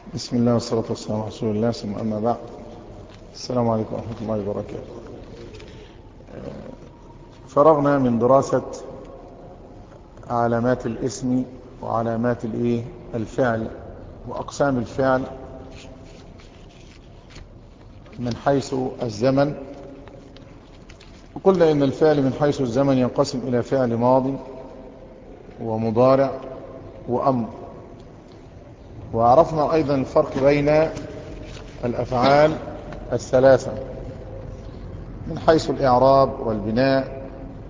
بسم الله والصلاة والسلام على رسول الله ثم أما بعد السلام عليكم ورحمة الله وبركاته فرغنا من دراسة علامات الاسم وعلامات الايه الفعل وأقسام الفعل من حيث الزمن وقلنا إن الفعل من حيث الزمن ينقسم إلى فعل ماضي ومضارع وأمر وعرفنا أيضا الفرق بين الأفعال الثلاثة من حيث الإعراب والبناء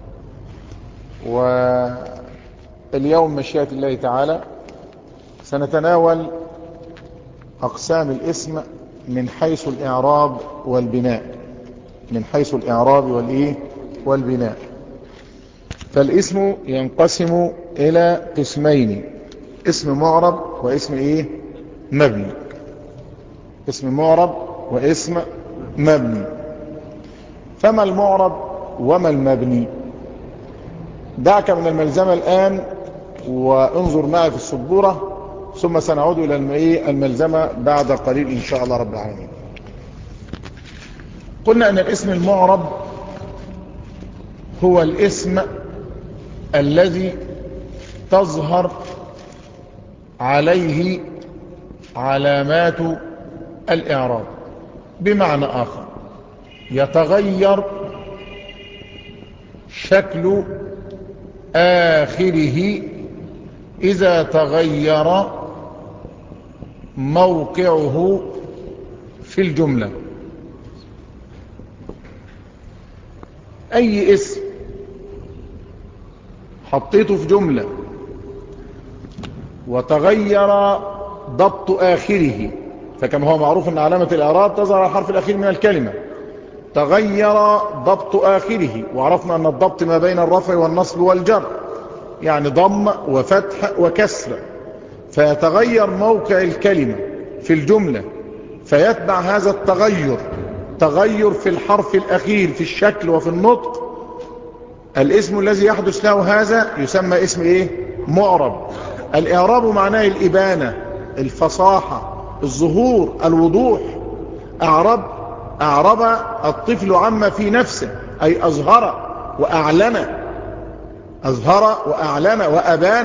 واليوم مشيئة الله تعالى سنتناول أقسام الاسم من حيث الإعراب والبناء من حيث الإعراب والإيه والبناء فالاسم ينقسم إلى قسمين اسم معرب واسم ايه مبني اسم معرب واسم مبني فما المعرب وما المبني دعك من الملزمة الآن وانظر معي في السبورة ثم سنعود إلى الملزمة بعد قليل إن شاء الله رب العالمين قلنا أن الاسم المعرب هو الاسم الذي تظهر عليه علامات الإعراب بمعنى آخر يتغير شكل آخره إذا تغير موقعه في الجملة أي اسم حطيته في جملة وتغير ضبط آخره فكما هو معروف أن علامة الإعراب تظهر على الحرف الأخير من الكلمة تغير ضبط آخره وعرفنا أن الضبط ما بين الرفع والنصب والجر يعني ضم وفتح وكسر فيتغير موقع الكلمة في الجملة فيتبع هذا التغير تغير في الحرف الأخير في الشكل وفي النطق الاسم الذي يحدث له هذا يسمى اسم ايه معرب الإعراب معناه الإبانة الفصاحة الظهور الوضوح أعرب أعرب الطفل عما في نفسه أي أظهر وأعلن أظهر وأعلن وأبان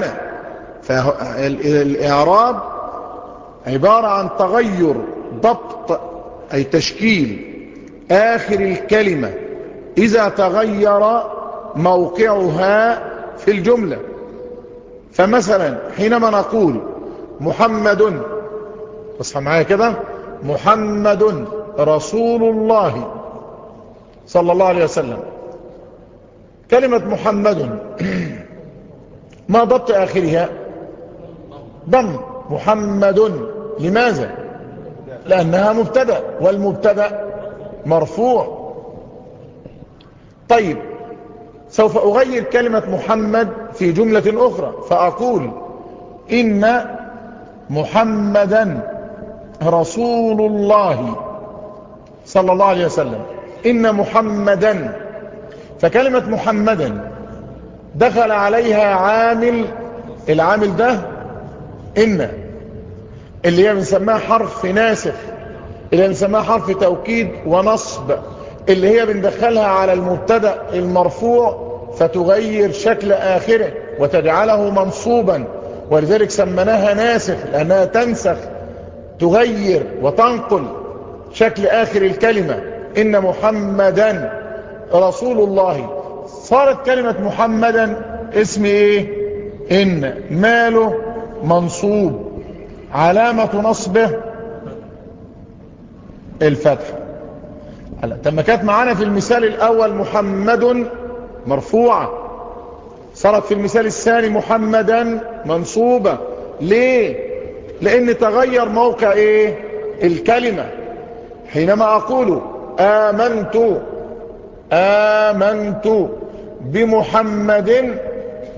فالإعراب عبارة عن تغير ضبط أي تشكيل آخر الكلمة إذا تغير موقعها في الجملة فمثلا حينما نقول محمد اصحى معايا كده محمد رسول الله صلى الله عليه وسلم كلمة محمد ما ضبط آخرها ضم محمد لماذا لأنها مبتدا والمبتدا مرفوع طيب سوف أغير كلمة محمد في جملة أخرى فأقول إن محمدا رسول الله صلى الله عليه وسلم إن محمدا فكلمة محمدا دخل عليها عامل العامل ده إن اللي هي بنسميها حرف ناسخ اللي هي بنسميها حرف توكيد ونصب اللي هي بندخلها على المبتدا المرفوع فتغير شكل آخره وتجعله منصوبا ولذلك سمناها ناسخ لأنها تنسخ تغير وتنقل شكل آخر الكلمة إن محمدا رسول الله صارت كلمة محمدا اسم ايه إن ماله منصوب علامة نصبه الفتح لما كانت معانا في المثال الأول محمد مرفوعة صارت في المثال الثاني محمدا منصوبة ليه لأن تغير موقع إيه الكلمة حينما أقول آمنت آمنت بمحمد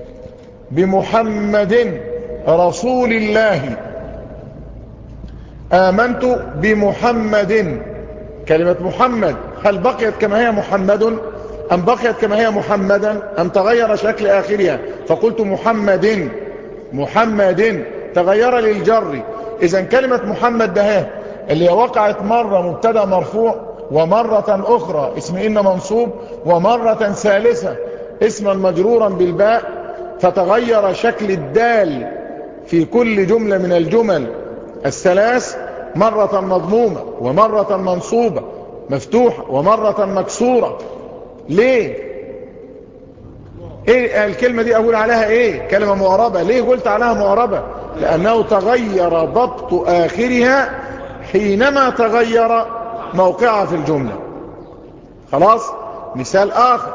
بمحمد رسول الله آمنت بمحمد كلمة محمد هل بقيت كما هي محمد أم بقيت كما هي محمدا أم تغير شكل آخرها فقلت محمد محمد تغير للجر اذا كلمة محمد ده اللي وقعت مرة مبتدا مرفوع ومرة اخرى اسم ان منصوب ومرة ثالثة اسما مجرورا بالباء فتغير شكل الدال في كل جملة من الجمل الثلاث مرة مضمومة ومرة منصوبة مفتوحة ومرة مكسورة ليه ايه الكلمة دي اقول عليها ايه كلمة معربة ليه قلت عليها معربة لانه تغير ضبط اخرها حينما تغير موقعها في الجملة خلاص مثال اخر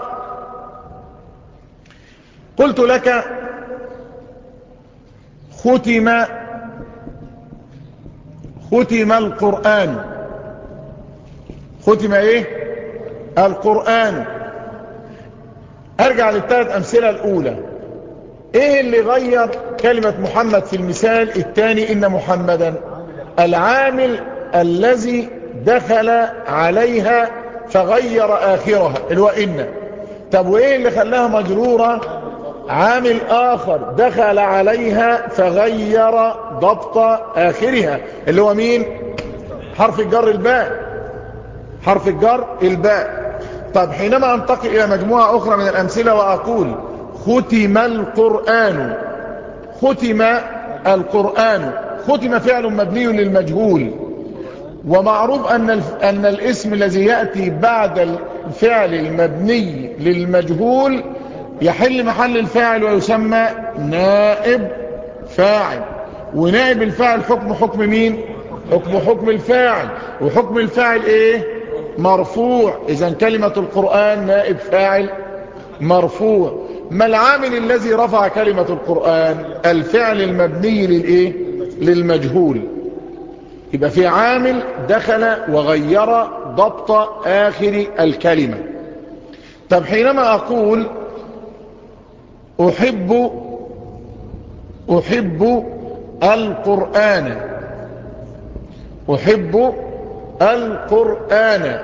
قلت لك ختم ختم القرآن ختم ايه القرآن ارجع للثلاث امثلة الاولى ايه اللي غير كلمة محمد في المثال الثاني ان محمدا العامل الذي دخل عليها فغير اخرها اللي هو ان طب وايه اللي خلاها مجرورة عامل اخر دخل عليها فغير ضبط اخرها اللي هو مين حرف الجر الباء حرف الجر الباء طب حينما انتقل الى مجموعة اخرى من الامثلة واقول ختم القرآن ختم القرآن ختم فعل مبني للمجهول ومعروف أن, أن الاسم الذي يأتي بعد الفعل المبني للمجهول يحل محل الفاعل ويسمى نائب فاعل ونائب الفاعل حكم حكم مين حكم حكم الفاعل وحكم الفاعل ايه مرفوع اذا كلمة القرآن نائب فاعل مرفوع ما العامل الذي رفع كلمة القرآن الفعل المبني للايه للمجهول يبقى في عامل دخل وغير ضبط آخر الكلمة طب حينما أقول أحب أحب القرآن أحب القرآن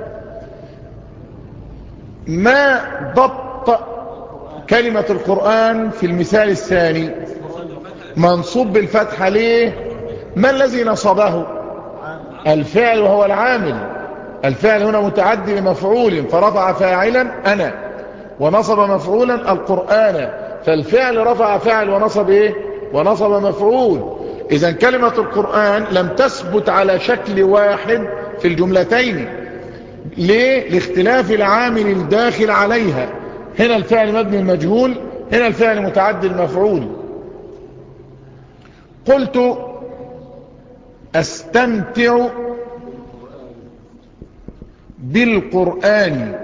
ما ضبط كلمة القرآن في المثال الثاني منصوب بالفتحة ليه ما الذي نصبه الفعل وهو العامل الفعل هنا متعدي لمفعول فرفع فاعلا أنا ونصب مفعولا القرآن فالفعل رفع فاعل ونصب ايه ونصب مفعول اذا كلمة القرآن لم تثبت على شكل واحد في الجملتين ليه لاختلاف العامل الداخل عليها هنا الفعل مبني المجهول هنا الفعل متعدي المفعول قلت استمتع بالقرآن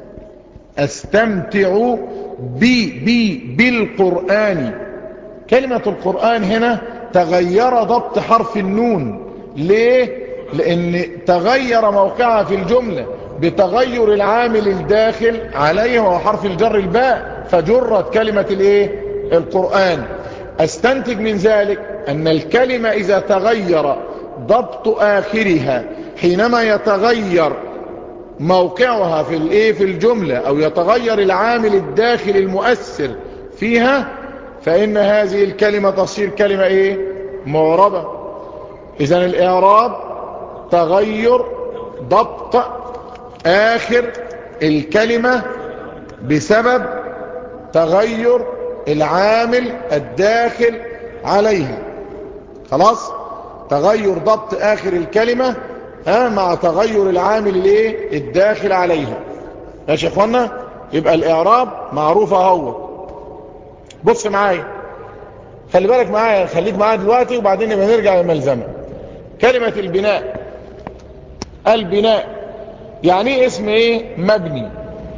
استمتع بي بي بالقرآن كلمة القرآن هنا تغير ضبط حرف النون ليه لان تغير موقعها في الجملة بتغير العامل الداخل عليه وهو حرف الجر الباء فجرت كلمة الايه القرآن استنتج من ذلك ان الكلمة اذا تغير ضبط اخرها حينما يتغير موقعها في الايه في الجملة او يتغير العامل الداخل المؤثر فيها فان هذه الكلمة تصير كلمة ايه معربة اذا الاعراب تغير ضبط اخر الكلمة بسبب تغير العامل الداخل عليها خلاص تغير ضبط اخر الكلمة ها مع تغير العامل الايه الداخل عليها ماشي يا اخوانا يبقى الاعراب معروفة اهو بص معايا خلي بالك معايا خليك معايا دلوقتي وبعدين نبقى نرجع للملزمة كلمة البناء البناء يعني ايه اسم ايه مبني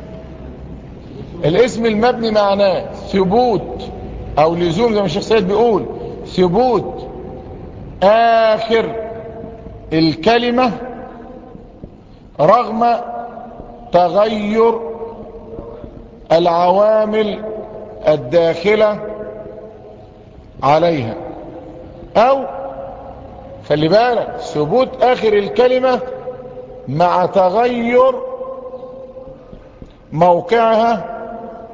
الاسم المبني معناه ثبوت او لزوم زي ما الشيخ سيد بيقول ثبوت اخر الكلمة رغم تغير العوامل الداخلة عليها او خلي بالك ثبوت اخر الكلمة مع تغير موقعها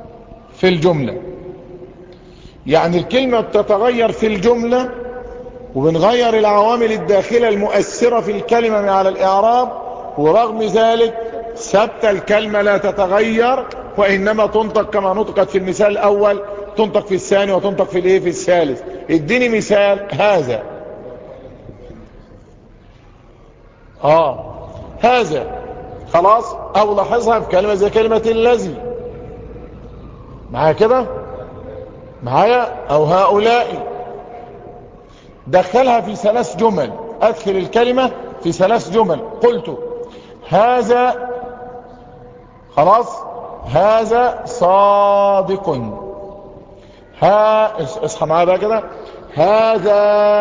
في الجملة يعني الكلمة بتتغير في الجملة وبنغير العوامل الداخلة المؤثرة في الكلمة على الإعراب ورغم ذلك ثبت الكلمة لا تتغير وإنما تنطق كما نطقت في المثال الأول تنطق في الثاني وتنطق في الايه في الثالث اديني مثال هذا اه هذا خلاص او لاحظها في كلمة زي كلمة الذي معايا كده معايا او هؤلاء دخلها في ثلاث جمل ادخل الكلمة في ثلاث جمل قلت هذا خلاص هذا صادق ها اصحى معايا بقى كده هذا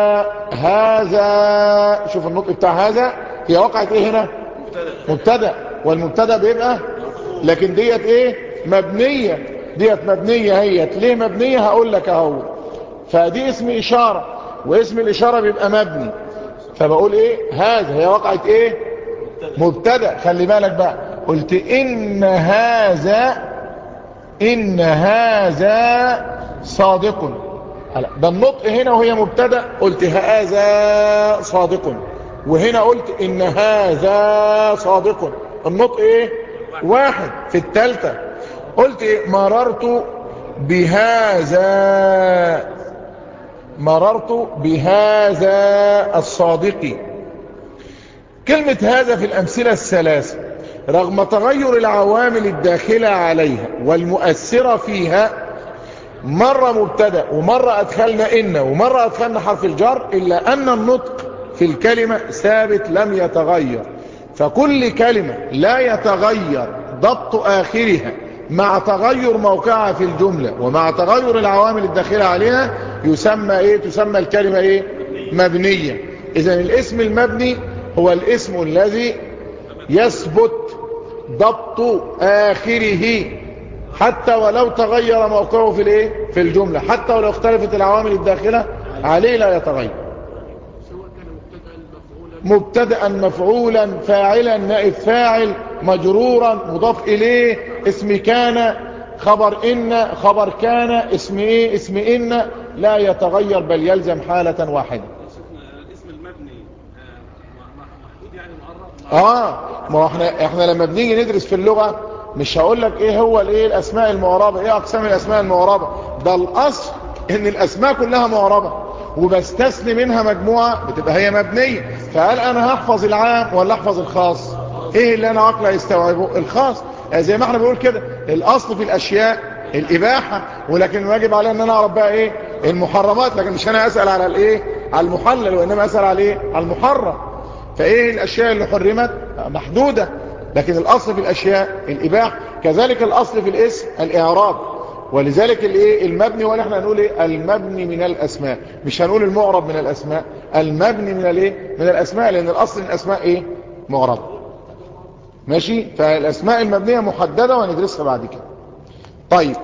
هذا شوف النطق بتاع هذا هي وقعت ايه هنا مبتدا والمبتدا بيبقى لكن ديت ايه مبنيه ديت مبنيه هيت ليه مبنيه هقول لك اهو فدي اسم اشاره واسم الاشاره بيبقى مبني فبقول ايه هذا هي وقعت ايه مبتدا خلي بالك بقى قلت ان هذا ان هذا صادق ده النطق هنا وهي مبتدا قلت هذا صادق وهنا قلت ان هذا صادق النطق ايه واحد في التالتة قلت إيه؟ مررت بهذا مررت بهذا الصادق كلمة هذا في الأمثلة الثلاثة رغم تغير العوامل الداخلة عليها والمؤثرة فيها مرة مبتدا ومرة أدخلنا إن ومرة أدخلنا حرف الجر إلا أن النطق في الكلمة ثابت لم يتغير فكل كلمة لا يتغير ضبط آخرها مع تغير موقعها في الجملة ومع تغير العوامل الداخلة عليها يسمى ايه تسمى الكلمة ايه مبنية اذا الاسم المبني هو الاسم الذي يثبت ضبط آخره حتى ولو تغير موقعه في الايه في الجملة حتى ولو اختلفت العوامل الداخلة عليه لا يتغير مبتدا مفعولا فاعلا نائب فاعل مجرورا مضاف اليه اسم كان خبر ان خبر كان اسم ايه اسم ان لا يتغير بل يلزم حالة واحدة الاسم المبني محدود يعني معرب اه ما هو احنا احنا لما بنيجي ندرس في اللغة مش هقول لك ايه هو الايه الاسماء المعربة ايه اقسام الاسماء المعربة ده الاصل ان الاسماء كلها معربة وبستثني منها مجموعة بتبقى هي مبنية فهل انا هحفظ العام ولا احفظ الخاص ايه اللي انا عقلي يستوعبه الخاص زي ما احنا بنقول كده الاصل في الاشياء الاباحة ولكن واجب علي ان انا اعرف بقى ايه المحرمات لكن مش انا اسأل على الايه على المحلل وانما اسأل على ايه على المحرم فايه الاشياء اللي حرمت محدودة لكن الاصل في الاشياء الاباحة كذلك الاصل في الاسم الاعراب ولذلك الايه المبني ولا احنا هنقول ايه المبني من الاسماء مش هنقول المعرب من الاسماء المبني من الايه من الاسماء لان الاصل الاسماء ايه معرب ماشي فالاسماء المبنيه محدده وندرسها بعد كده طيب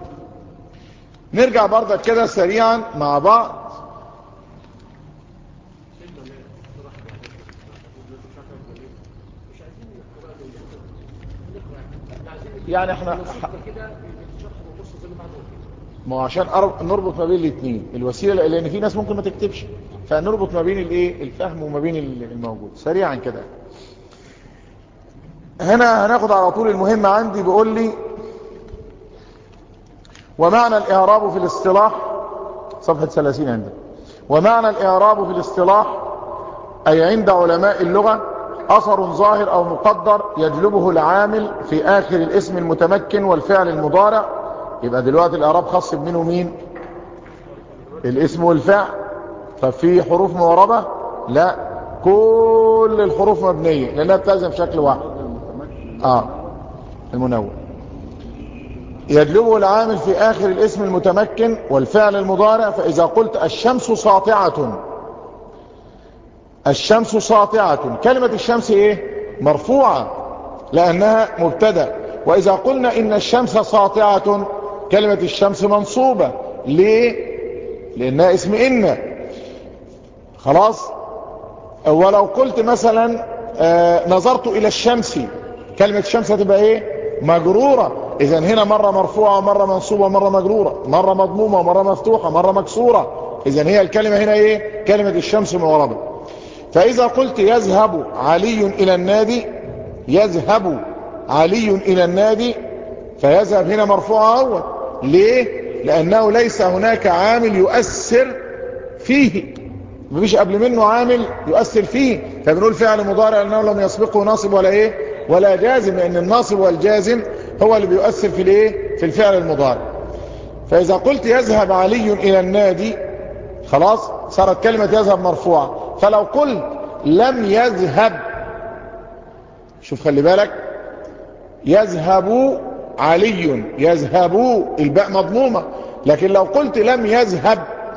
نرجع برضك كده سريعا مع بعض يعني احنا ما هو عشان أر- نربط ما بين الاثنين الوسيله لان في ناس ممكن ما تكتبش فنربط ما بين الايه الفهم وما بين الموجود سريعا كده هنا هناخد على طول المهم عندي بيقول لي ومعنى الاعراب في الاصطلاح صفحه 30 عندك ومعنى الاعراب في الاصطلاح اي عند علماء اللغه اثر ظاهر او مقدر يجلبه العامل في اخر الاسم المتمكن والفعل المضارع يبقى دلوقتي الاعراب خاص بمنه مين الاسم والفعل ففي حروف معربة لا كل الحروف مبنية لانها بتلزم شكل واحد اه المنون يجلبه العامل في اخر الاسم المتمكن والفعل المضارع فاذا قلت الشمس ساطعة الشمس ساطعة كلمة الشمس ايه مرفوعة لانها مبتدا واذا قلنا ان الشمس ساطعة كلمة الشمس منصوبة ليه لانها اسم ان خلاص ولو قلت مثلا آه نظرت الى الشمس كلمة الشمس هتبقى ايه مجرورة اذا هنا مرة مرفوعة ومرة منصوبة ومرة مجرورة مرة مضمومة ومرة مفتوحة مرة مكسورة اذا هي الكلمة هنا ايه كلمة الشمس معربة فاذا قلت يذهب علي الى النادي يذهب علي الى النادي فيذهب هنا مرفوع اول ليه لانه ليس هناك عامل يؤثر فيه مفيش قبل منه عامل يؤثر فيه فبنقول فعل مضارع لانه لم يسبقه ناصب ولا ايه ولا جازم لان الناصب والجازم هو اللي بيؤثر في الايه في الفعل المضارع فاذا قلت يذهب علي الى النادي خلاص صارت كلمة يذهب مرفوعة فلو قلت لم يذهب شوف خلي بالك يذهب علي يذهب الباء مضمومة لكن لو قلت لم يذهب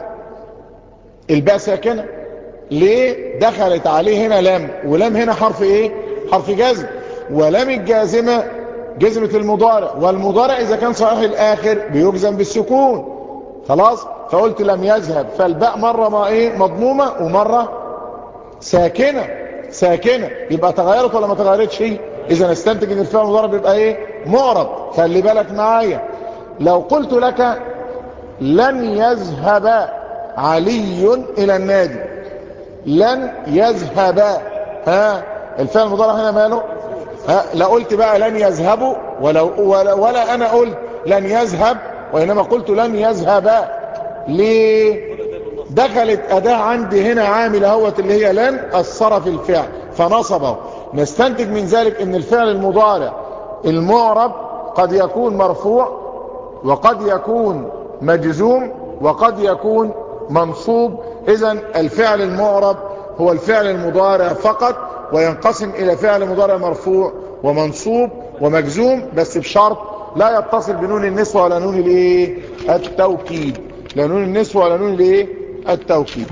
الباء ساكنة ليه دخلت عليه هنا لم ولم هنا حرف ايه حرف جزم ولم الجازمة جزمة المضارع والمضارع اذا كان صحيح الاخر بيجزم بالسكون خلاص فقلت لم يذهب فالباء مرة ما ايه مضمومة ومرة ساكنة ساكنة يبقى تغيرت ولا ما تغيرتش اذا استنتج ان الفعل المضارع بيبقى ايه معرب خلي بالك معايا لو قلت لك لن يذهب علي الى النادي لن يذهب ها الفعل المضارع هنا ماله ها لا قلت بقى لن يذهبوا ولا, ولا, ولا انا قلت لن يذهب وانما قلت لن يذهب ليه دخلت اداة عندي هنا عامل اهوت اللي هي لن اثر في الفعل فنصبه نستنتج من ذلك ان الفعل المضارع المعرب قد يكون مرفوع وقد يكون مجزوم وقد يكون منصوب اذا الفعل المعرب هو الفعل المضارع فقط وينقسم الى فعل مضارع مرفوع ومنصوب ومجزوم بس بشرط لا يتصل بنون النسوة ولا نون الايه التوكيد لا نون النسوة ولا نون الايه التوكيد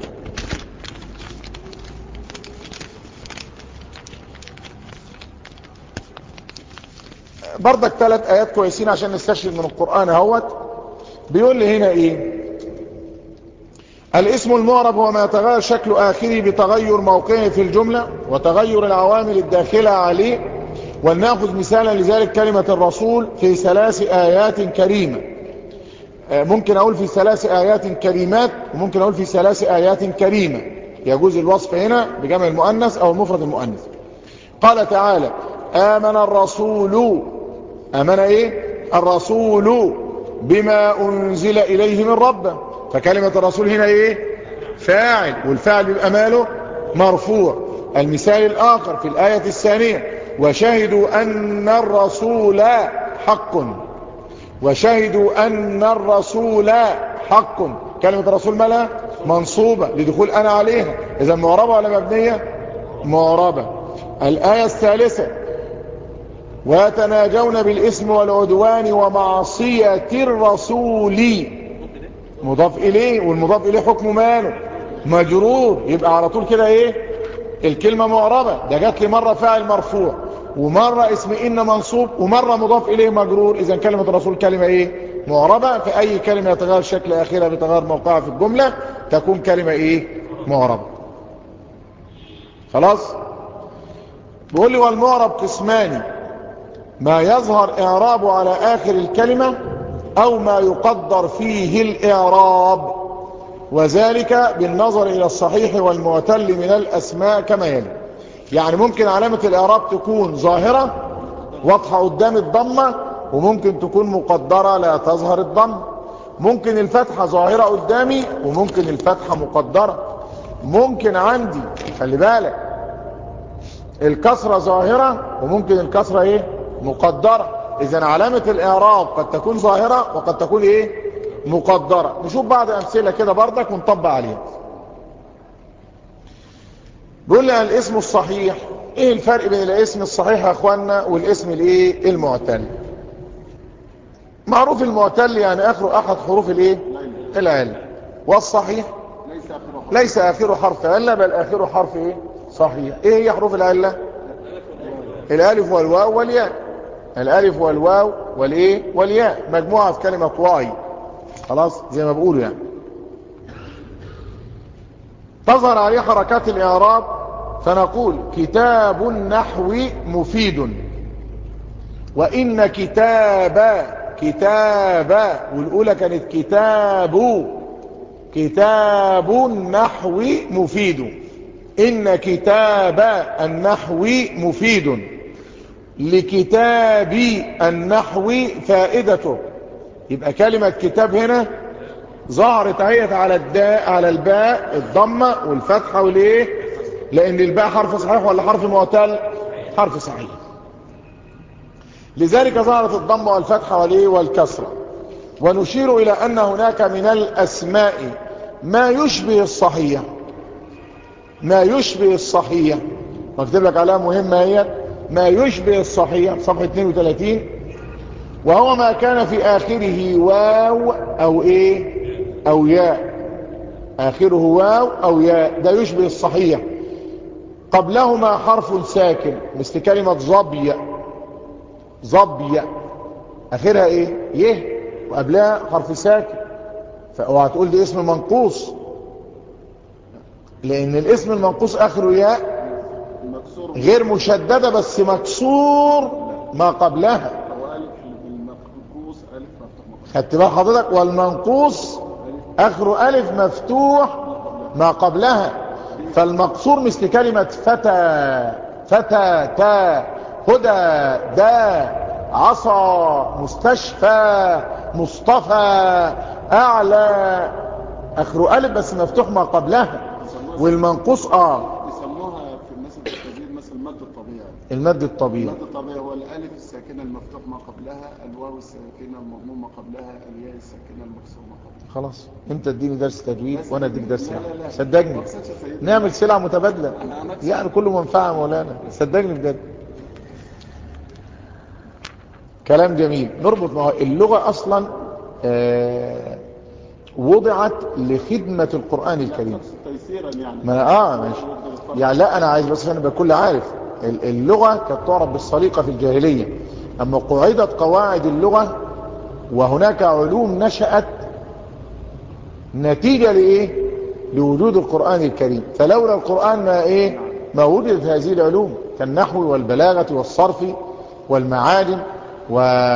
بردك ثلاث ايات كويسين عشان نستشهد من القرآن اهوت بيقول لي هنا ايه الاسم المعرب هو ما يتغير شكل آخره بتغير موقعه في الجملة وتغير العوامل الداخلة عليه ولنأخذ مثالا لذلك كلمة الرسول في ثلاث آيات كريمة ممكن أقول في ثلاث آيات كريمات وممكن أقول في ثلاث آيات كريمة يجوز الوصف هنا بجمع المؤنث أو المفرد المؤنث قال تعالى آمن الرسول آمن إيه الرسول بما أنزل إليه من ربه فكلمة الرسول هنا ايه فاعل والفاعل بيبقى ماله مرفوع المثال الاخر في الآية الثانية وشهدوا ان الرسول حق وشهدوا ان الرسول حق كلمة الرسول مالها منصوبة لدخول انا عليها اذا معربة ولا مبنية معربة الآية الثالثة ويتناجون بالاسم والعدوان ومعصية الرسول مضاف اليه والمضاف اليه حكمه ماله مجرور يبقى على طول كده ايه الكلمة معربة ده جات لي مرة فاعل مرفوع ومرة اسم ان منصوب ومرة مضاف اليه مجرور اذا كلمة الرسول كلمة ايه معربة في اي كلمة يتغير شكل اخرها بتغير موقعها في الجملة تكون كلمة ايه معربة خلاص بيقول لي والمعرب قسمان ما يظهر اعرابه على اخر الكلمة او ما يقدر فيه الاعراب وذلك بالنظر الى الصحيح والمعتل من الاسماء كما يلي يعني ممكن علامة الاعراب تكون ظاهرة واضحة قدام الضمة وممكن تكون مقدرة لا تظهر الضم ممكن الفتحة ظاهرة قدامي وممكن الفتحة مقدرة ممكن عندي خلي بالك الكسرة ظاهرة وممكن الكسرة ايه مقدرة اذا علامة الاعراب قد تكون ظاهرة وقد تكون ايه مقدرة نشوف بعض امثلة كده بردك ونطبق عليها بيقول لي الاسم الصحيح ايه الفرق بين الاسم الصحيح يا اخوانا والاسم الايه المعتل معروف المعتل يعني اخره احد حروف الايه العلة والصحيح ليس اخره حرف علة بل اخره حرف ايه صحيح ايه هي حروف العلة الالف والواو والياء الالف والواو والايه والياء مجموعة في كلمة واي خلاص زي ما بقولوا يعني تظهر عليه حركات الاعراب فنقول كتاب النحو مفيد وان كتاب كتاب والاولى كانت كتاب كتاب النحو مفيد إن كتاب النحو مفيد لكتاب النحو فائدته يبقى كلمة كتاب هنا ظهرت اهيت على الداء على الباء الضمة والفتحة والايه لان الباء حرف صحيح ولا حرف معتل حرف صحيح لذلك ظهرت الضمة والفتحة والايه والكسرة ونشير الى ان هناك من الاسماء ما يشبه الصحيح ما يشبه الصحيح واكتب لك علامة مهمة هي ما يشبه الصحيح صفحة 32 وهو ما كان في آخره واو أو إيه أو ياء آخره واو أو ياء ده يشبه الصحيح قبلهما حرف ساكن مثل كلمة ظبي ظبي آخرها إيه يه وقبلها حرف ساكن فأوعى تقول دي اسم منقوص لأن الاسم المنقوص آخره ياء مكسور غير مشددة بس مكسور ما قبلها وألف المنقوص ألف مفتوح مقام خدت بال حضرتك والمنقوص اخر الف مفتوح ما قبلها فالمقصور مثل كلمة فتى فتى تا هدى دا عصا مستشفى مصطفى اعلى اخر الف بس مفتوح ما قبلها والمنقوص اه يسموها في الناس التجديد مثل المد الطبيعي المد الطبيعي المد الطبيعي هو الألف الساكنة المفتوح ما قبلها الواو الساكنة المضموم ما قبلها الياء الساكنة المكسور ما قبلها خلاص انت اديني درس تجويد وانا اديك درس لا، لا، نحو لا. صدقني ما أقصدش سيدنا. نعمل سلعة متبادلة أنا عملت يعني كله منفعة مولانا صدقني بجد كلام جميل نربط مع اللغة اصلا آه، وضعت لخدمة القرآن الكريم تيسيرا يعني ما أنا اه ماشي يعني لا انا عايز بس انا بكل عارف ال- اللغة كانت تعرف بالسليقة في الجاهلية اما قعدت قواعد اللغة وهناك علوم نشأت نتيجة لايه لوجود القرآن الكريم فلولا القرآن ما ايه ما وجدت هذه العلوم كالنحو والبلاغة والصرف والمعاجم و...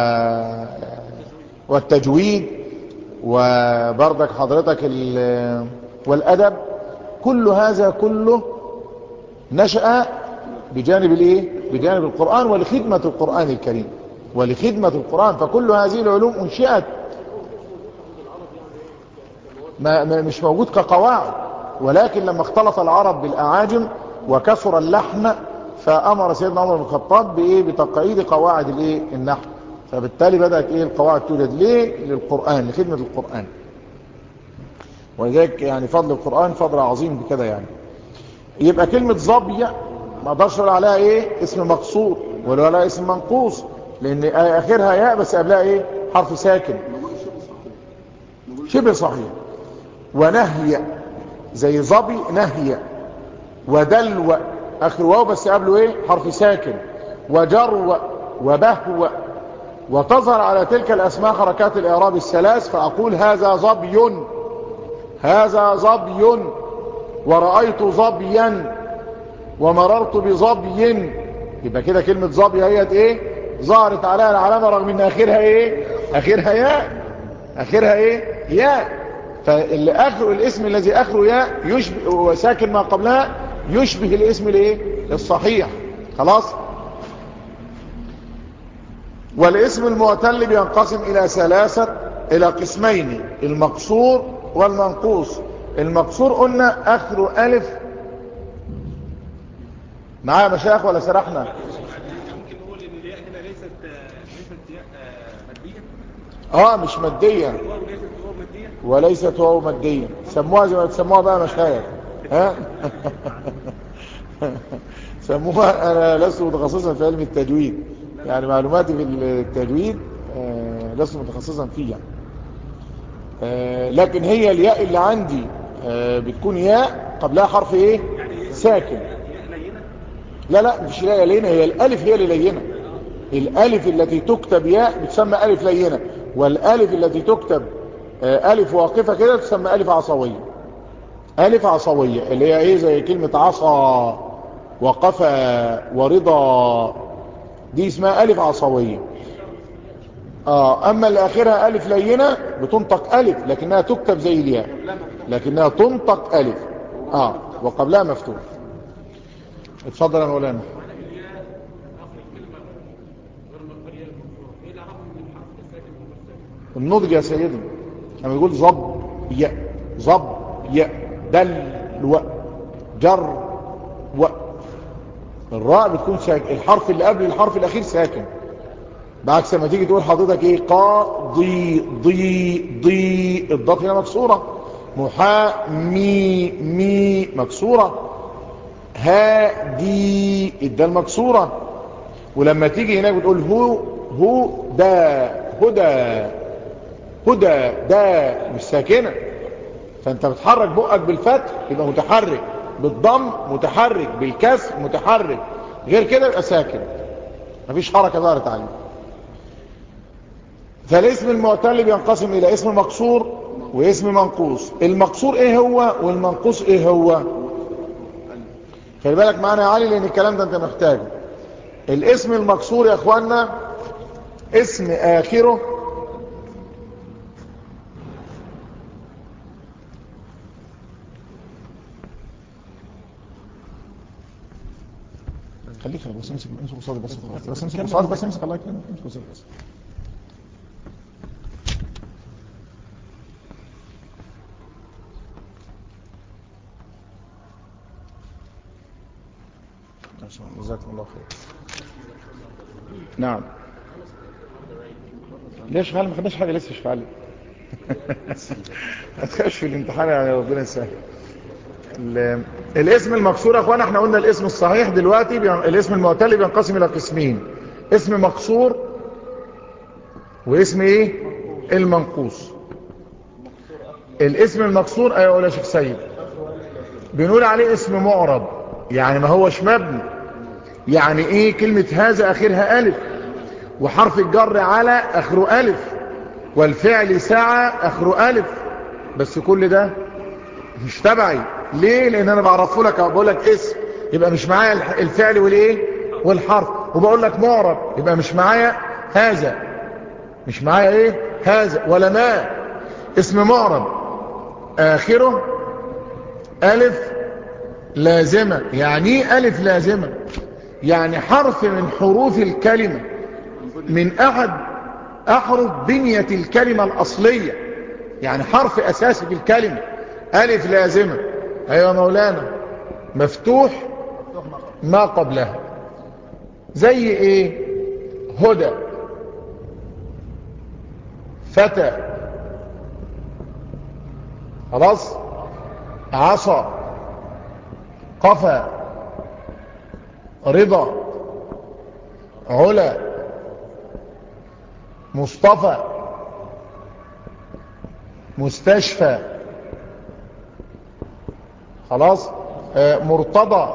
والتجويد وبردك حضرتك ال... والأدب كل هذا كله نشأ بجانب الايه بجانب القرآن ولخدمة القرآن الكريم ولخدمة القرآن فكل هذه العلوم انشئت ما ما- مش موجود كقواعد ولكن لما اختلط العرب بالأعاجم وكثر اللحن فأمر سيدنا عمر بن الخطاب بإيه بتقعيد قواعد الإيه النحو فبالتالي بدأت إيه القواعد توجد ليه للقرآن لخدمة القرآن ولذلك يعني فضل القرآن فضل عظيم بكده يعني يبقى كلمة ظبي ما اقدرش اقول عليها ايه اسم مقصور ولا عليها اسم منقوص لان اخرها ياء بس قبلها ايه حرف ساكن نقول شبه صحيح نقول شبه صحيح ونهي زي ظبي نهي ودلو اخر واو بس قبله ايه حرف ساكن وجرو وبهو وتظهر على تلك الاسماء حركات الاعراب الثلاث فاقول هذا ظبي هذا ظبي ورأيت ظبيا ومررت بظبي يبقى كده كلمة ظبي هي ايه ظهرت عليها العلامة رغم ان اخرها ايه اخرها ياء اخرها ايه ياء فاللي اخر الاسم الذي اخره ياء يشبه وساكن ما قبلها يشبه الاسم الايه الصحيح خلاص والاسم المعتل بينقسم الى ثلاثة الى قسمين المقصور والمنقوص المقصور قلنا اخره الف معايا مشايخ ولا سرحنا ممكن نقول ان الياء هنا ليست ليست ياء آه، ماديه اه مش مادية واو ليست واو ماديه وليست واو مادية سموها زي ما تسموها بقى مشايخ ها سموها انا لست متخصصا في علم التجويد يعني معلوماتي في التجويد آه لست متخصصا فيه يعني. آه لكن هي الياء اللي عندي آه بتكون ياء قبلها حرف ايه ساكن ياء لينه لا لا مش لا لينة هي الالف هي اللي لينة الالف التي تكتب ياء بتسمى الف لينة والالف التي تكتب آه، الف واقفة كده تسمى الف عصوية الف عصوية اللي هي ايه زي كلمة عصا وقفا ورضا دي اسمها الف عصوية اه اما اللي اخرها الف لينة بتنطق الف لكنها تكتب زي الياء لا مفتوح لكنها تنطق ألف آه وقبلها مفتوح اتفضل يا مولانا النضج يا سيدي لما يقول ضب ياء ضب ياء دل و جر و الراء بتكون ساكن الحرف اللي قبل الحرف الاخير ساكن بعكس ما تيجي تقول حضرتك ايه قا ضي ضي ضي الضاد هنا مكسوره محا مي مي مكسوره ها دي الدال مكسوره ولما تيجي هناك بتقول هو هو دا هدى هدى ده مش ساكنه فانت بتحرك بقك بالفتح يبقى متحرك بالضم متحرك بالكسر متحرك غير كده يبقى ساكن مفيش حركه ظهرت عليه فالاسم المعتل بينقسم الى اسم مقصور واسم منقوص المقصور ايه هو والمنقوص ايه هو خلي بالك معانا يا علي لان الكلام ده انت محتاجه الاسم المقصور يا اخوانا اسم اخره خليك خليك بس امسك امسك قصادي بس خلاص بس امسك قصادي بس امسك الله يكرمك امسك قصادي بس جزاكم الله خير نعم ليش فعلا ما خدناش حاجه لسه فعلا ما تخافش في الامتحان يعني ربنا يسهل الاسم المكسور يا اخوانا احنا قلنا الاسم الصحيح دلوقتي بيان... الاسم المعتل بينقسم الى قسمين اسم مكسور واسم ايه المنقوص الاسم المكسور ايوه يا شيخ سيد بنقول عليه اسم معرب يعني ما هوش مبني يعني ايه كلمة هذا اخرها الف وحرف الجر على اخره الف والفعل سعى اخره الف بس كل ده مش تبعي ليه لان انا بعرفه لك بقول لك اسم يبقى مش معايا الفعل والايه والحرف وبقول لك معرب يبقى مش معايا هذا مش معايا ايه هذا ولا ما اسم معرب اخره الف لازمة يعني ايه الف لازمة يعني حرف من حروف الكلمة من احد احرف بنية الكلمة الاصلية يعني حرف اساسي في الكلمة الف لازمة ايوه مولانا مفتوح ما قبلها زي ايه هدى فتى خلاص عصا قفا رضا علا مصطفى مستشفى خلاص آه مرتضى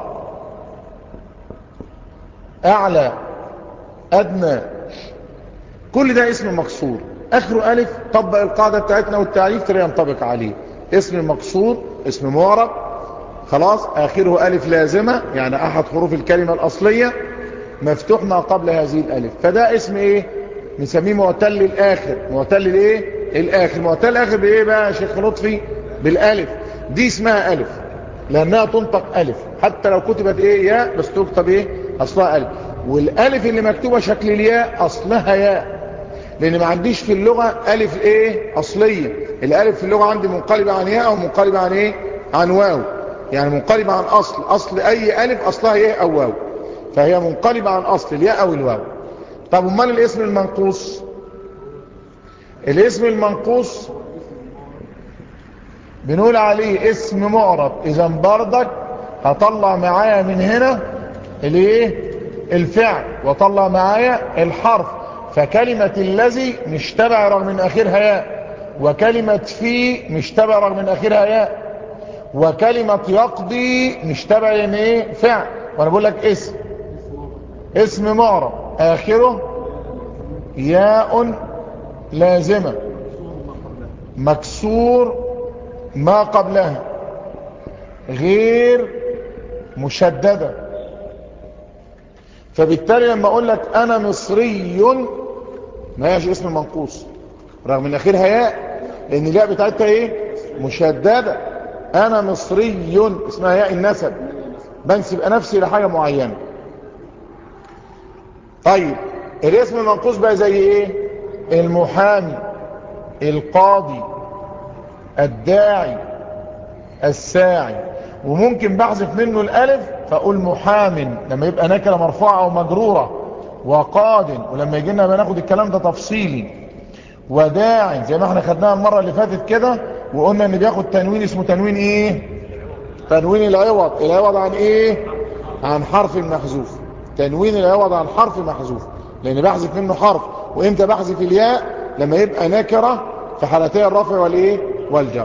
اعلى ادنى كل ده اسم مكسور اخره الف طبق القاعدة بتاعتنا والتعريف ترى ينطبق عليه اسم مكسور اسم معرب خلاص اخره الف لازمة يعني احد حروف الكلمة الاصلية مفتوح ما قبل هذه الالف فده اسم ايه نسميه معتل الاخر معتل الايه الاخر معتل الاخر بايه بقى يا شيخ لطفي بالالف دي اسمها الف لانها تنطق الف حتى لو كتبت ايه ياء بس تكتب ايه اصلها الف والالف اللي مكتوبة شكل الياء اصلها ياء لان ما عنديش في اللغة الف ايه اصلية الالف في اللغة عندي منقلبة عن ياء او منقلبة عن ايه عن واو يعني منقلبة عن اصل اصل اي الف اصلها ياء او واو فهي منقلبة عن اصل الياء او الواو طب امال الاسم المنقوص الاسم المنقوص بنقول عليه اسم معرب اذا بردك هطلع معايا من هنا الايه الفعل واطلع معايا الحرف فكلمة الذي مش تبع رغم من اخرها ياء وكلمة في مش تبع رغم من اخرها ياء وكلمة يقضي مش تبع ايه فعل وانا بقول لك اسم اسم معرب اخره ياء لازمة مكسور ما قبلها غير مشددة فبالتالي لما اقول لك انا مصري ما هيش اسم منقوص رغم ان اخرها ياء لان الياء بتاعتها ايه مشددة انا مصري اسمها ياء النسب بنسب نفسي لحاجة معينة طيب الاسم المنقوص بقى زي ايه المحامي القاضي الداعي الساعي وممكن بحذف منه الالف فاقول محام لما يبقى نكره مرفوعه او مجروره وقاد ولما يجي لنا بناخد الكلام ده تفصيلي وداع زي ما احنا خدناها المره اللي فاتت كده وقلنا ان بياخد تنوين اسمه تنوين ايه تنوين العوض العوض عن ايه عن حرف محذوف تنوين العوض عن حرف محذوف لان بحذف منه حرف وامتى بحذف الياء لما يبقى نكره في حالتي الرفع والايه والجر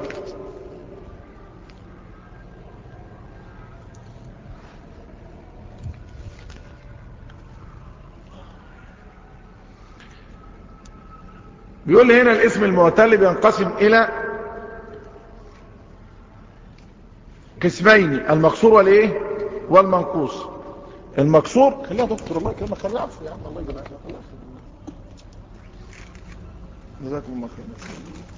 بيقول لي هنا الاسم المعتل بينقسم الى قسمين المقصور والايه والمنقوص المقصور خليها دكتور الله يكرمك خليها عفو يا عم الله يجزاك خير جزاكم الله خير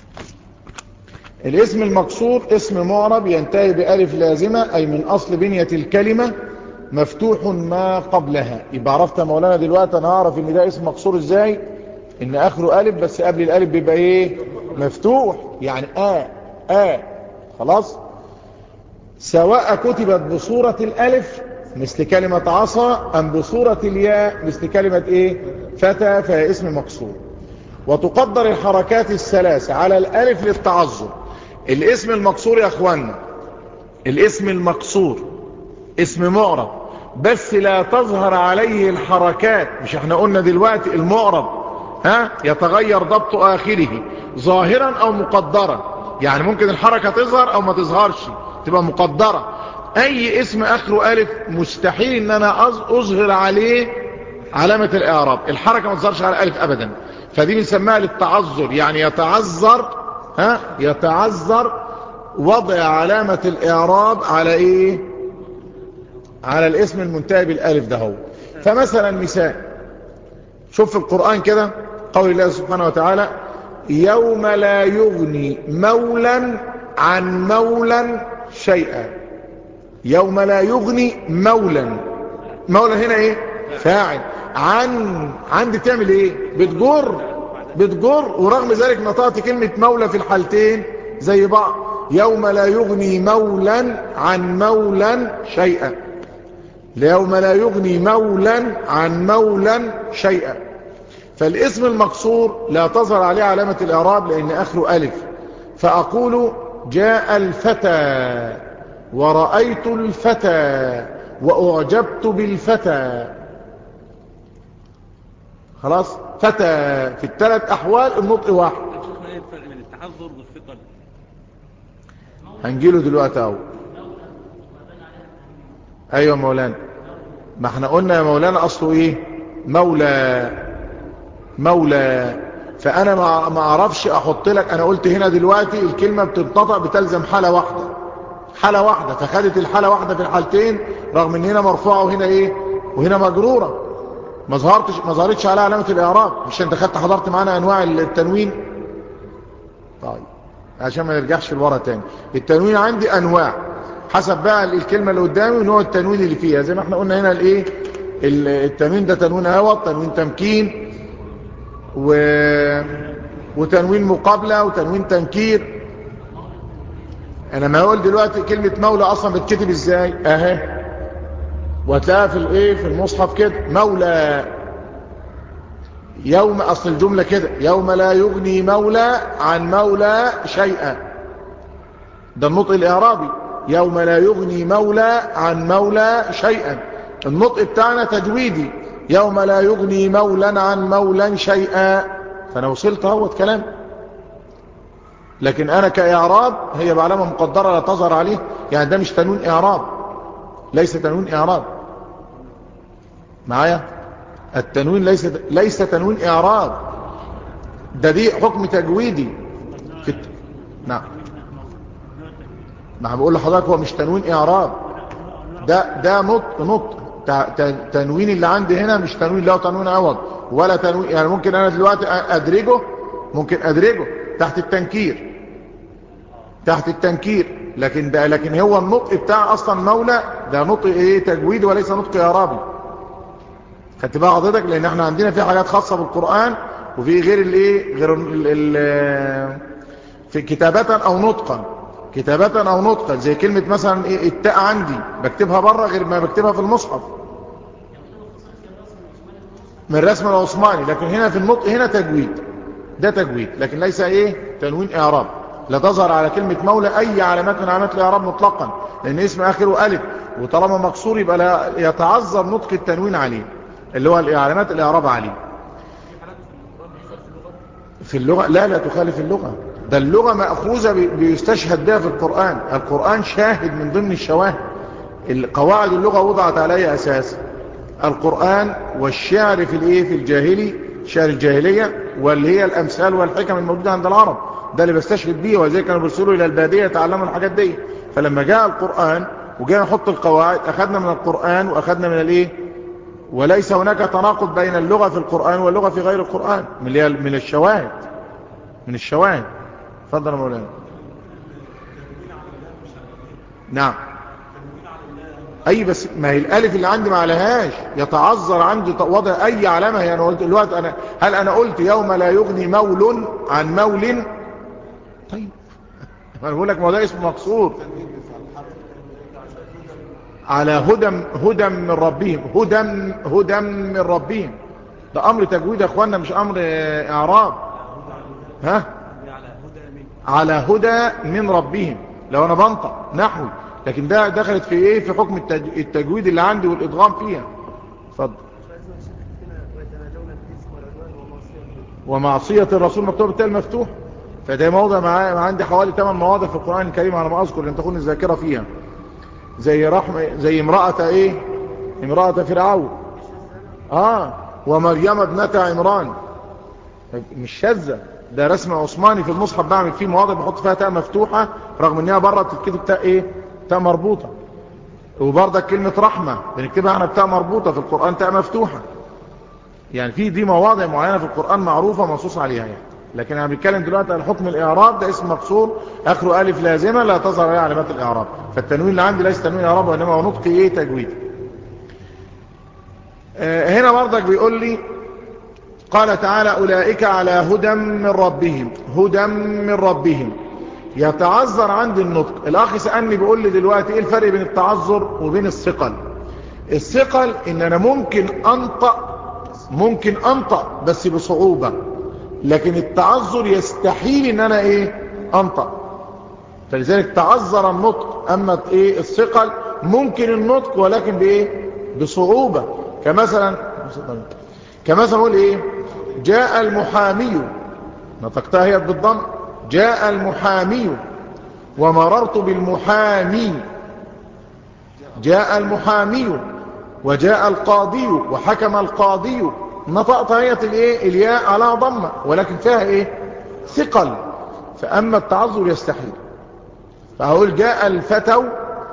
الاسم المقصور اسم معرب ينتهي بألف لازمة أي من أصل بنية الكلمة مفتوح ما قبلها يبقى عرفت يا مولانا دلوقتي أنا أعرف إن ده اسم مقصور إزاي إن آخره ألف بس قبل الألف بيبقى إيه مفتوح يعني آ آ خلاص سواء كتبت بصورة الألف مثل كلمة عصا أم بصورة الياء مثل كلمة إيه فتى فهي اسم مقصور وتقدر الحركات الثلاثة على الألف للتعذر الاسم المقصور يا أخوانا الاسم المقصور اسم معرب بس لا تظهر عليه الحركات مش احنا قلنا دلوقتي المعرب ها يتغير ضبط آخره ظاهرا أو مقدرا يعني ممكن الحركة تظهر أو ما تظهرش تبقى مقدرة أي اسم آخره ألف مستحيل ان انا أظهر عليه علامة الإعراب الحركة ما تظهرش على ألف أبدا فدي بنسميها للتعذر يعني يتعذر ها يتعذر وضع علامة الإعراب على إيه على الاسم المنتهي بالألف ده هو فمثلا مثال شوف في القرآن كده قول الله سبحانه وتعالى يوم لا يغني مولا عن مولا شيئا يوم لا يغني مولا مولا هنا ايه فاعل عن عن دي تعمل ايه بتجر بتجر ورغم ذلك نطقت كلمة مولى في الحالتين زي بعض يوم لا يغني مولا عن مولا شيئا يوم لا يغني مولا عن مولا شيئا فالاسم المقصور لا تظهر عليه علامة الإعراب لأن آخره ألف فأقول جاء الفتى ورأيت الفتى وأعجبت بالفتى خلاص فتى في الثلاث أحوال النطق واحد شيخنا ايه الفرق بين التعذر والثقل هنجيله دلوقتي اهو ايوه مولانا ما احنا قلنا يا مولانا اصله ايه مولى مولى فانا ما ما اعرفش احط لك انا قلت هنا دلوقتي الكلمه بتنطق بتلزم حاله واحده حاله واحده فخدت الحاله واحده في الحالتين رغم ان هنا مرفوعه وهنا ايه وهنا مجروره ما ظهرتش ما ظهرتش عليها علامه الاعراب مش انت خدت حضرت معانا انواع التنوين طيب عشان ما نرجعش لورا تاني التنوين عندي انواع حسب بقى الكلمه اللي قدامي ونوع التنوين اللي فيها زي ما احنا قلنا هنا الايه التنوين ده تنوين عوض تنوين تمكين و... وتنوين مقابله وتنوين تنكير انا ما اقول دلوقتي كلمه مولى اصلا بتكتب ازاي اهي وهتلاقيها في الايه في المصحف كده مولى يوم اصل الجمله كده يوم لا يغني مولى عن مولى شيئا ده النطق الاعرابي يوم لا يغني مولى عن مولى شيئا النطق بتاعنا تجويدي يوم لا يغني مولا عن مولا شيئا فانا وصلت اهوت كلام لكن انا كاعراب هي بعلامه مقدره لا تظهر عليه يعني ده مش تنوين اعراب ليس تنوين اعراب معايا التنوين ليس ليس تنوين اعراب ده دي حكم تجويدي في الت... نعم ما بقول لحضرتك هو مش تنوين اعراب ده ده نطق نطق تنوين اللي عندي هنا مش تنوين له تنوين عوض ولا تنوين يعني ممكن انا دلوقتي ادرجه ممكن ادرجه تحت التنكير تحت التنكير لكن ده لكن هو النطق بتاع اصلا مولى ده نطق ايه تجويد وليس نطق اعرابي خدت بقى حضرتك لان احنا عندنا في حاجات خاصه بالقران وفي غير الايه غير ال ال في كتابه او نطقا كتابه او نطقا زي كلمه مثلا ايه التاء عندي بكتبها بره غير ما بكتبها في المصحف من الرسم العثماني لكن هنا في النطق هنا تجويد ده تجويد لكن ليس ايه تنوين اعراب لا تظهر على كلمة مولى اي علامات من علامات الاعراب مطلقا لان اسم اخره الف وطالما مكسور يبقى لا يتعذر نطق التنوين عليه اللي هو علامات الاعراب عليه في اللغة لا لا تخالف اللغة ده اللغة مأخوذة بي- بيستشهد بها في القرآن القرآن شاهد من ضمن الشواهد قواعد اللغة وضعت على أي أساس القرآن والشعر في الايه في الجاهلي شعر الجاهلية واللي هي الأمثال والحكم الموجودة عند العرب ده اللي بستشهد بيه وزي كانوا بيرسلوا إلى البادية يتعلموا الحاجات دي فلما جاء القرآن وجاء نحط القواعد أخذنا من القرآن وأخذنا من الايه وليس هناك تناقض بين اللغة في القرآن واللغة في غير القرآن من اللي هي- من الشواهد من الشواهد تفضل يا مولانا نعم اي بس ما هي الالف اللي عندي ما عليهاش يتعذر عندي ط- وضع اي علامه هي انا قلت الوقت انا هل انا قلت يوم لا يغني مول عن مول طيب انا بقول لك ما هو ده اسم مقصور على هدى هدى من ربهم هدى هدى من ربهم ده امر تجويد يا اخوانا مش امر آه، اعراب ها على هدى من ربهم لو انا بنطق نحوي لكن ده دخلت في ايه في حكم التج- التجويد اللي عندي والادغام فيها اتفضل ومعصية الرسول مكتوب بالتالي مفتوح فده موضع معاه مع عندي حوالي 8 مواضع في القرآن الكريم على ما اذكر لان تكون الذاكرة فيها زي رحمة زي امرأة ايه امرأة فرعون اه ومريم ابنة عمران مش شاذة ده رسم عثماني في المصحف بعمل فيه مواضع بحط فيها تاء مفتوحة رغم انها بره تتكتب تاء ايه تاء مربوطة وبرضك كلمة رحمة بنكتبها احنا بتاء مربوطة في القرآن تاء مفتوحة يعني في دي مواضع معينة في القرآن معروفة منصوص عليها يعني لكن انا بتكلم دلوقتي عن حكم الاعراب ده اسم مقصور اخره الف لازمة لا تظهر عليه علامات الاعراب فالتنوين اللي عندي ليس تنوين اعراب وانما هو نطق ايه تجويد آه، هنا برضك بيقول لي قال تعالى أولئك على هدى من ربهم هدى من ربهم يتعذر عندي النطق الأخ سألني بيقول لي دلوقتي إيه الفرق بين التعذر وبين الثقل الثقل إن أنا ممكن أنطق ممكن أنطق بس بصعوبة لكن التعذر يستحيل إن أنا إيه أنطق فلذلك تعذر النطق أما إيه الثقل ممكن النطق ولكن بإيه بصعوبة كمثلا كمثلا نقول ايه جاء المحامي نطقتها هي بالضم جاء المحامي ومررت بالمحامي جاء المحامي وجاء القاضي وحكم القاضي نطقت هي الايه الياء على ضمه ولكن فيها ايه ثقل فاما التعذر يستحيل فاقول جاء الفتو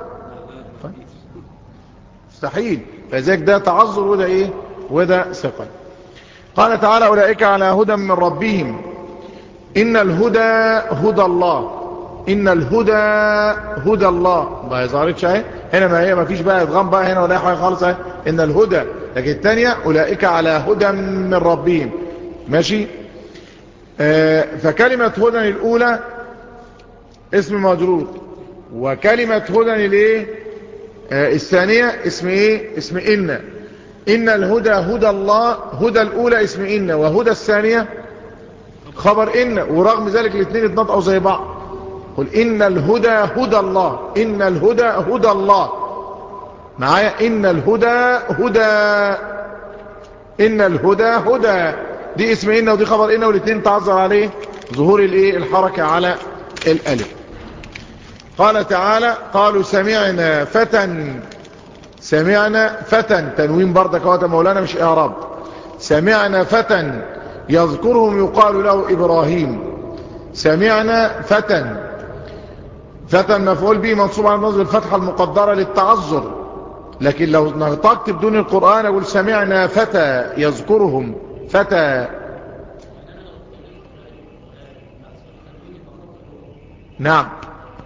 مستحيل فذلك ده تعذر وده ايه وده ثقل قال تعالى أولئك على هدى من ربهم إن الهدى هدى الله إن الهدى هدى الله ما يظهرتش اهي هنا ما هي ما فيش بقى ادغام بقى هنا ولا أي حاجه خالص اهي إن الهدى لكن الثانية أولئك على هدى من ربهم ماشي آه فكلمة هدى الأولى اسم مجرور وكلمة هدى الايه آه الثانية اسم ايه اسم إن إن الهدى هدى الله هدى الأولى اسم إن وهدى الثانية خبر إن ورغم ذلك الاثنين اتنطقوا زي بعض قل إن الهدى هدى الله إن الهدى هدى الله معايا إن الهدى هدى إن الهدى هدى دي اسم إن ودي خبر إن والاثنين تعذر عليه ظهور الايه الحركة على الألف قال تعالى قالوا سمعنا فتى سمعنا فتى تنوين بردك وقت مولانا مش اعراب سمعنا فتى يذكرهم يقال له ابراهيم سمعنا فتى فتى مفعول به منصوب على نصب الفتحة المقدرة للتعذر لكن لو نطقت بدون القرآن اقول سمعنا فتى يذكرهم فتى نعم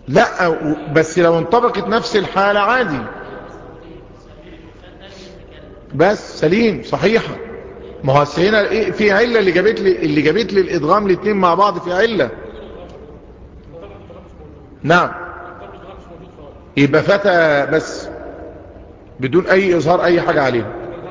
لا و- بس لو انطبقت نفس الحالة عادي بس سليم صحيحة ما هو أصل هنا إيه في علة اللي جابت لي اللي جابت لي الادغام الاثنين مع بعض في علة نعم يبقى فتى بس بدون اي اظهار اي حاجة عليه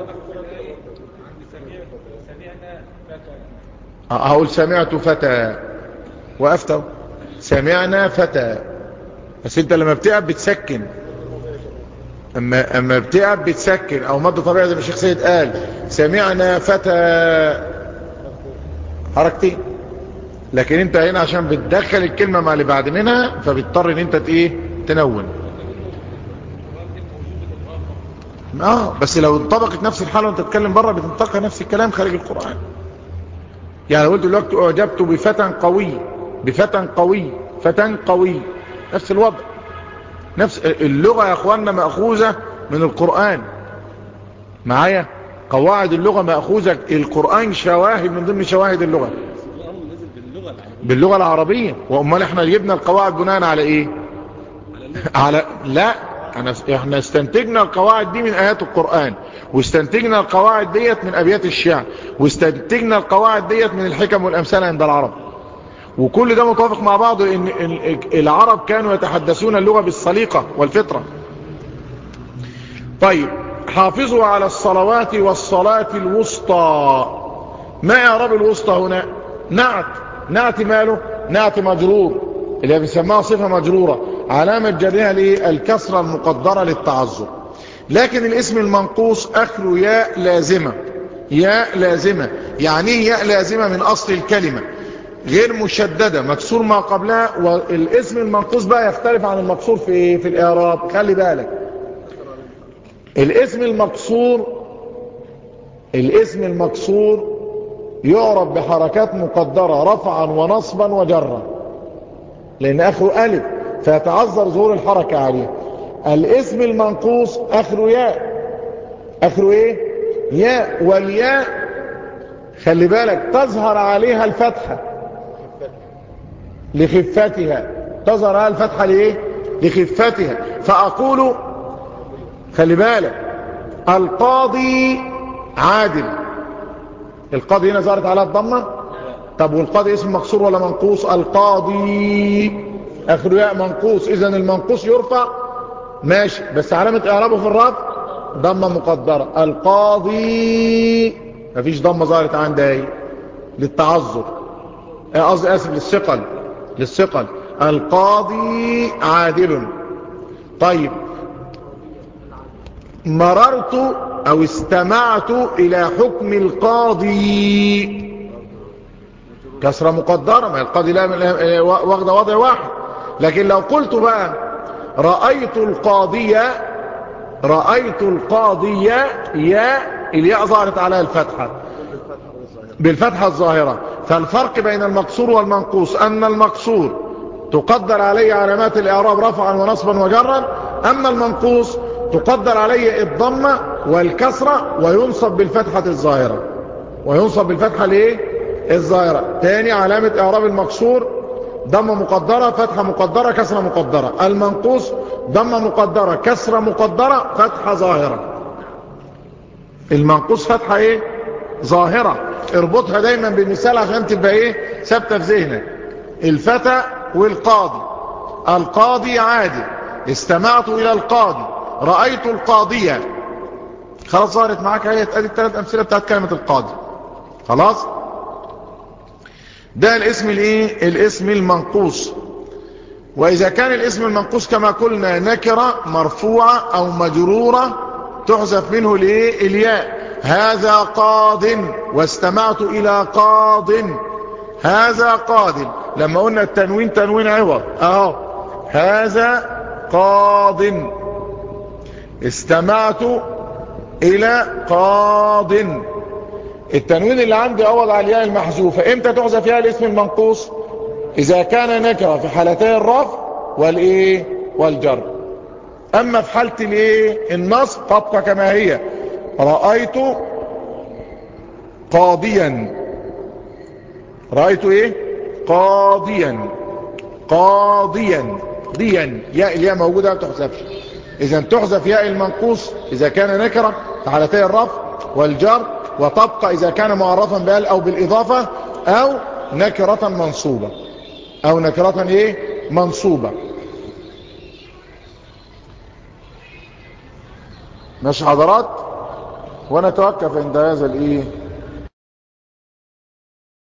آه، هقول سمعت فتى وقفت سمعنا فتى بس انت لما بتقف بتسكن اما اما بتقف بتسكن او مد طبيعي زي ما الشيخ سيد قال سمعنا فتى حركتين لكن انت هنا عشان بتدخل الكلمة مع اللي بعد منها فبتضطر ان انت ايه تنون اه بس لو انطبقت نفس الحالة وانت تتكلم بره بتنطقها نفس الكلام خارج القرآن يعني قلت دلوقتي اعجبت بفتى قوي بفتى قوي فتى قوي نفس الوضع نفس اللغة يا اخواننا مأخوذة من القرآن معايا قواعد اللغة مأخوذة القرآن شواهد من ضمن شواهد اللغة القرآن نزل باللغة العربية باللغة العربية وامال احنا جبنا القواعد بناء على ايه على اللغة على لا أنا احنا استنتجنا القواعد دي من ايات القرآن واستنتجنا القواعد ديت من ابيات الشعر واستنتجنا القواعد ديت من الحكم والامثال عند العرب وكل ده متوافق مع بعضه ان ال- العرب كانوا يتحدثون اللغة بالسليقة والفطرة طيب حافظوا على الصلوات والصلاة الوسطى ما اعراب الوسطى هنا نعت نعت ماله نعت مجرور اللي بيسموها صفة مجرورة علامة جرها ليه الكسرة المقدرة للتعذر لكن الاسم المنقوص اخره ياء لازمة ياء لازمة يعني ايه ياء لازمة من اصل الكلمة غير مشددة مكسور ما قبلها والاسم المنقوص بقى يختلف عن المكسور في إيه؟ في الاعراب خلي بالك الاسم المكسور الاسم المكسور يعرف بحركات مقدرة رفعا ونصبا وجرا لان اخره الف فيتعذر ظهور الحركة عليه الاسم المنقوص اخره ياء اخره ايه ياء والياء خلي بالك تظهر عليها الفتحة لخفتها تظهر عليها الفتحة لإيه لخفتها فأقول خلي بالك القاضي عادل القاضي هنا ظهرت عليها الضمة طب والقاضي اسم مكسور ولا منقوص القاضي اخره ياء منقوص اذا المنقوص يرفع ماشي بس علامة اعرابه في الرفع ضمة مقدرة القاضي مفيش ضمة ظهرت عندها ايه للتعذر آه، قصدي اسف للثقل للثقل القاضي عادل طيب مررت او استمعت الى حكم القاضي كسرة مقدرة ما القاضي لا لا- واخده وضع واحد لكن لو قلت بقى رأيت القاضية رأيت القاضية يا الياء ظهرت عليها الفتحة بالفتحة الظاهرة فالفرق بين المقصور والمنقوص أن المقصور تقدر عليه علامات الإعراب رفعا ونصبا وجرا أما المنقوص تقدر عليه الضمة والكسرة وينصب بالفتحة الظاهرة وينصب بالفتحة ليه الظاهرة تاني علامة إعراب المقصور ضمة مقدرة فتحة مقدرة كسرة مقدرة المنقوص ضمة مقدرة كسرة مقدرة فتحة ظاهرة المنقوص فتحة ايه ظاهرة اربطها دايما بالمثال عشان تبقى ايه ثابته في ذهنك الفتى والقاضي القاضي عادل استمعت الى القاضي رأيت القاضية خلاص ظهرت معاك اهي ادي الثلاث امثله بتاعت كلمة القاضي خلاص ده الاسم الايه الاسم المنقوص واذا كان الاسم المنقوص كما قلنا نكرة مرفوعة او مجرورة تحذف منه الايه الياء هذا قاض واستمعت الى قاض هذا قاض لما قلنا التنوين تنوين عوض اهو هذا قاض استمعت الى قاض التنوين اللي عندي عوض على الياء المحذوفه امتى تحذف فيها الاسم المنقوص اذا كان نكره في حالتي الرفع والايه والجر اما في حالة الايه النصب تبقى كما هي رأيت قاضيا رأيت ايه قاضيا قاضيا دي يعني ياء الياء موجودة ما بتحذفش إذا تحذف ياء المنقوص إذا كان نكرة في حالتي الرفع والجر وتبقى إذا كان معرفا بال أو بالإضافة أو نكرة منصوبة أو نكرة إيه منصوبة ماشي حضرات ونتوقف عند هذا الإيه